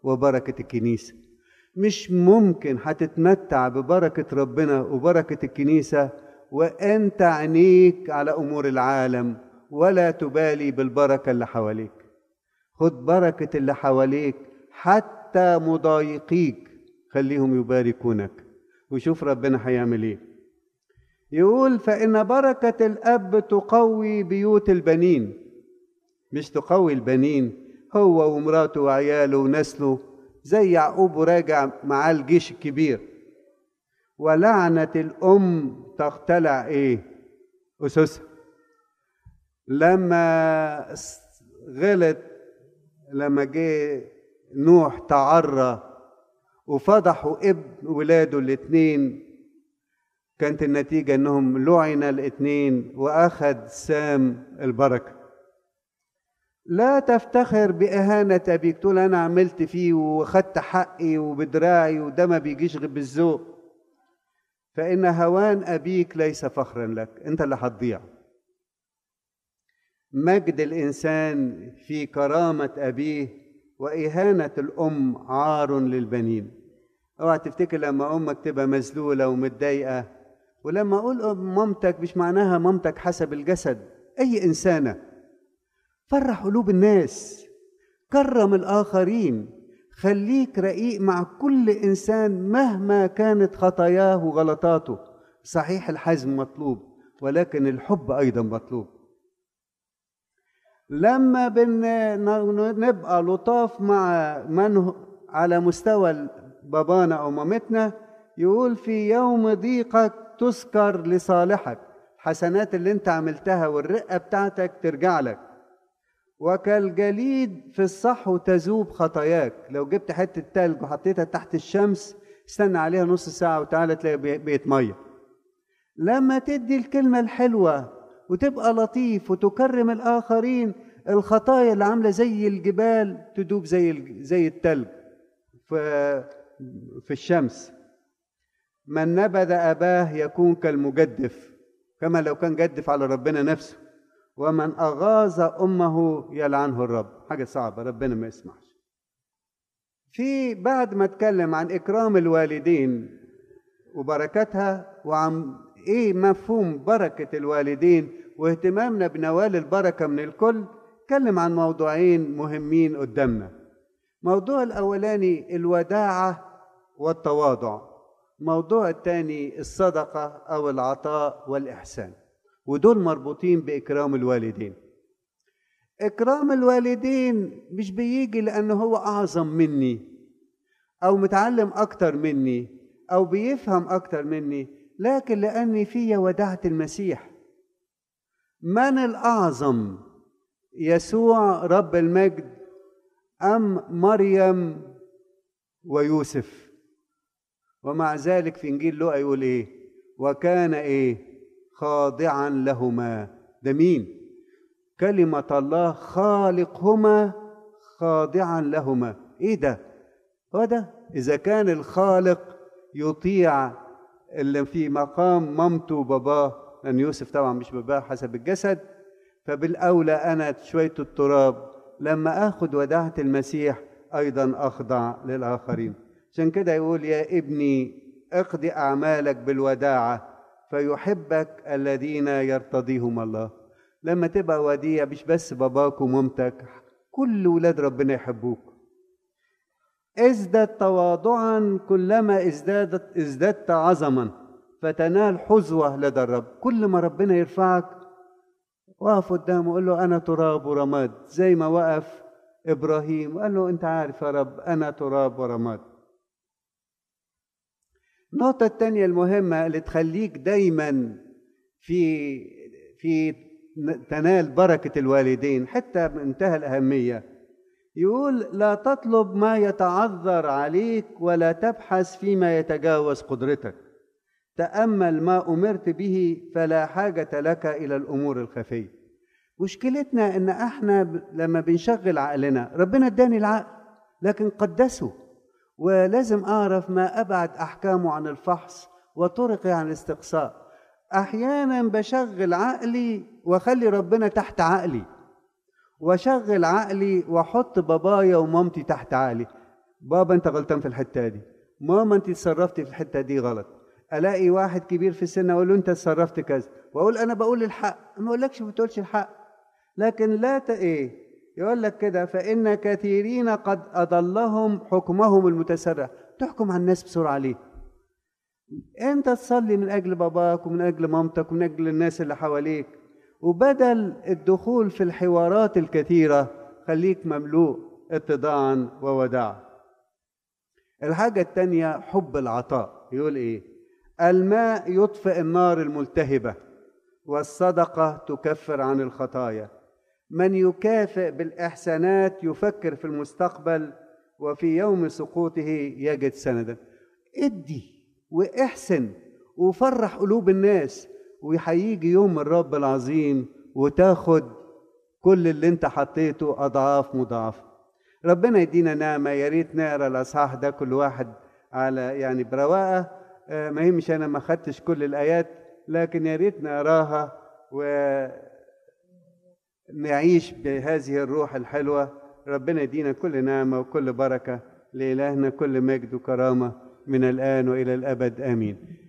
وبركة الكنيسة مش ممكن هتتمتع ببركة ربنا وبركة الكنيسة وانت عينيك على امور العالم ولا تبالي بالبركة اللي حواليك خد بركة اللي حواليك حتى مضايقيك خليهم يباركونك وشوف ربنا هيعمل ايه يقول فإن بركة الأب تقوي بيوت البنين مش تقوي البنين هو ومراته وعياله ونسله زي يعقوب وراجع معاه الجيش الكبير ولعنة الأم تقتلع إيه؟ أسسها لما غلط لما جه نوح تعرى وفضحوا ابن ولاده الاتنين كانت النتيجة انهم لعن الاتنين واخذ سام البركة لا تفتخر بإهانة أبيك تقول أنا عملت فيه وخدت حقي وبدراعي وده ما بيجيش غير بالذوق فإن هوان أبيك ليس فخرا لك أنت اللي هتضيع مجد الإنسان في كرامة أبيه وإهانة الأم عار للبنين اوعى تفتكر لما أمك تبقى مذلولة ومتضايقة ولما أقول مامتك مش معناها مامتك حسب الجسد أي إنسانة فرح قلوب الناس كرم الآخرين خليك رقيق مع كل إنسان مهما كانت خطاياه وغلطاته صحيح الحزم مطلوب ولكن الحب أيضا مطلوب لما بن نبقى لطاف مع من على مستوى بابانا او مامتنا يقول في يوم ضيقك تذكر لصالحك الحسنات اللي انت عملتها والرقه بتاعتك ترجع لك وكالجليد في الصحو تذوب خطاياك لو جبت حته تلج وحطيتها تحت الشمس استنى عليها نص ساعه وتعالى تلاقي بقت ميه لما تدي الكلمه الحلوه وتبقى لطيف وتكرم الآخرين الخطايا اللي عاملة زي الجبال تدوب زي زي التلج في في الشمس من نبذ أباه يكون كالمجدف كما لو كان جدف على ربنا نفسه ومن أغاظ أمه يلعنه الرب حاجة صعبة ربنا ما يسمعش في بعد ما اتكلم عن إكرام الوالدين وبركتها وعن ايه مفهوم بركة الوالدين واهتمامنا بنوال البركة من الكل اتكلم عن موضوعين مهمين قدامنا موضوع الاولاني الوداعة والتواضع موضوع الثاني الصدقة او العطاء والاحسان ودول مربوطين باكرام الوالدين اكرام الوالدين مش بيجي لانه هو اعظم مني او متعلم اكتر مني او بيفهم اكتر مني لكن لاني في ودعت المسيح من الاعظم يسوع رب المجد ام مريم ويوسف ومع ذلك في انجيل لوقا يقول ايه وكان ايه خاضعا لهما ده مين كلمه الله خالقهما خاضعا لهما ايه ده هو ده اذا كان الخالق يطيع اللي في مقام مامته وباباه لأن يوسف طبعا مش باباه حسب الجسد فبالأولى أنا شوية التراب لما آخد وداعة المسيح أيضا أخضع للآخرين عشان كده يقول يا ابني اقضي أعمالك بالوداعة فيحبك الذين يرتضيهم الله لما تبقى وديع مش بس باباك ومامتك كل ولاد ربنا يحبوك ازدد تواضعا كلما ازدادت ازددت عظما فتنال حظوة لدى الرب كل ما ربنا يرفعك وقف قدامه وقول له أنا تراب ورماد زي ما وقف إبراهيم وقال له أنت عارف يا رب أنا تراب ورماد النقطة الثانية المهمة اللي تخليك دايما في في تنال بركة الوالدين حتى بمنتهى الأهمية يقول لا تطلب ما يتعذر عليك ولا تبحث فيما يتجاوز قدرتك تامل ما امرت به فلا حاجه لك الى الامور الخفيه مشكلتنا ان احنا لما بنشغل عقلنا ربنا اداني العقل لكن قدسه ولازم اعرف ما ابعد احكامه عن الفحص وطرقي عن الاستقصاء احيانا بشغل عقلي واخلي ربنا تحت عقلي واشغل عقلي واحط بابايا ومامتي تحت عقلي بابا انت غلطان في الحته دي ماما انت تصرفتي في الحته دي غلط الاقي واحد كبير في السن اقول له انت تصرفت كذا واقول انا بقول الحق ما اقولكش ما بتقولش الحق لكن لا ت... ايه يقول لك كده فان كثيرين قد اضلهم حكمهم المتسرع تحكم على الناس بسرعه ليه انت تصلي من اجل باباك ومن اجل مامتك ومن اجل الناس اللي حواليك وبدل الدخول في الحوارات الكثيره خليك مملوء اتضاعا ووداعا الحاجه الثانيه حب العطاء يقول ايه الماء يطفئ النار الملتهبه والصدقه تكفر عن الخطايا من يكافئ بالاحسانات يفكر في المستقبل وفي يوم سقوطه يجد سندا ادي واحسن وفرح قلوب الناس وهيجي يوم الرب العظيم وتاخد كل اللي انت حطيته اضعاف مضاعفه ربنا يدينا نعمه يا ريت نقرا الاصحاح ده كل واحد على يعني برواقه آه، ما يهمش انا ما خدتش كل الايات لكن يا ريت نقراها ونعيش بهذه الروح الحلوه ربنا يدينا كل نعمه وكل بركه لالهنا كل مجد وكرامه من الان والى الابد امين